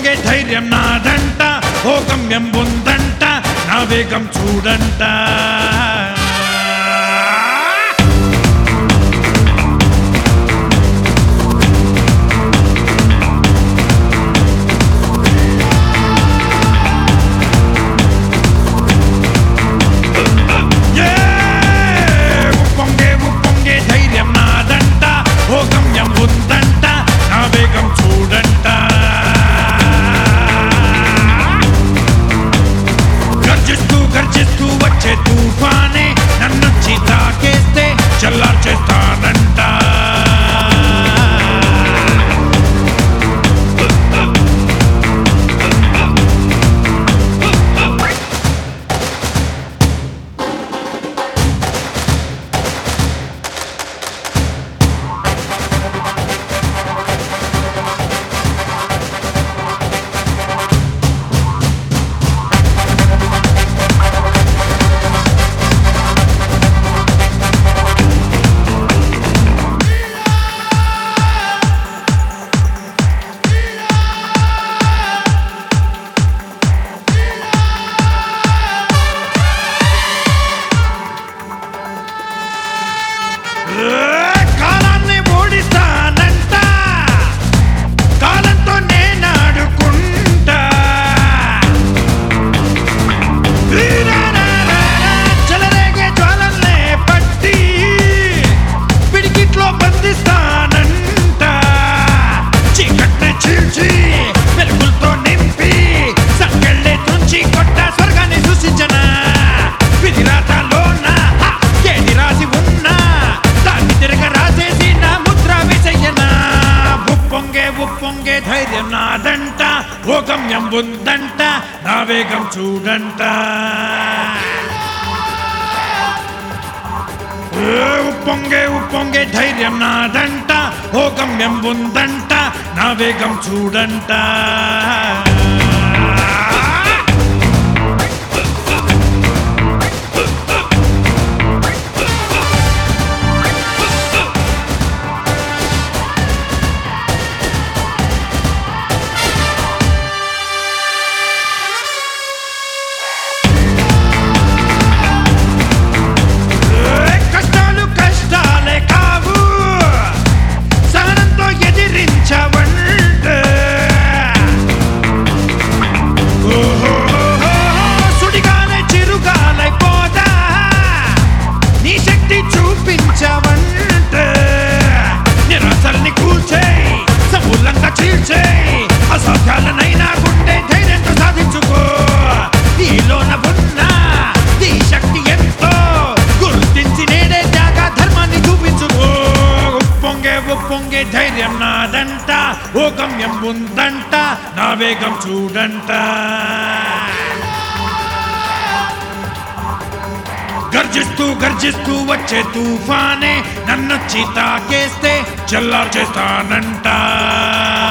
ఉప్పొంగే ధైర్యం నాదంట ఓ గమ్యం ఉందంట నా వేగం చూడంట ఏ! ఉప్పొంగే ఉప్పొంగే ధైర్యం నాదంట ఓ గమ్యం ఉందంట నా వేగం చూడంట గర్జిస్తూ గర్జిస్తూ వచ్చే తుఫానే నన్నొచ్చి తాకేస్తే చల్లార్చేస్తానంట ఏ! కాలాన్ని ఓడిస్తానంట కాలంతో నేనాడుకుంటా చెలరేగే జ్వాలల్నే పట్టి పిడికిట్లో బంధిస్తానంట చీకట్నే చీల్చి వెలుగులతో నింపి సంకెళ్ళే తుంచి కొట్ట స్వర్గాన్ని సూచించనా విధిరాతలోన ఏది రాసి ఉన్నా దాన్ని తిరగ రాసేసి నా ముద్ర వేసయ్యనా ఉప్పొంగే ఉప్పొంగే ధైర్యం నాదంట ఓ గమ్యం ఉందంట నా వేగం చూడంట ఏ ఉప్పొంగే ఉప్పొంగే ధైర్యం నాదంట ఓ గమ్యం ఉందంట నా వేగం చూడంట ఏ కష్టాలు కష్టాలే కావు సహనంతో ఎదిరించవంటే ఓహోహోహో, సుడిగాలే చిరుగాలై పోదా నీ శక్తి చూపించవంటే నిరాశల్ని కూల్చేయి సమూలంగా చీల్చేయి అసాధ్యాలనైనా గుండె ధైర్యంతో సాధించుకో నీలోన ఉన్న నీ శక్తి ఎంతో గుర్తించి నేడే త్యాగ ధర్మాన్ని చూపించుకో ఉప్పొంగే ఉప్పొంగే ధైర్యం నాదంట ఓ గమ్యం ఉందంట నా వేగం చూడంట గర్జిస్తూ గర్జిస్తూ వచ్చే తుఫానే నన్నొచ్చి తాకేస్తే చల్లార్చేస్తానంట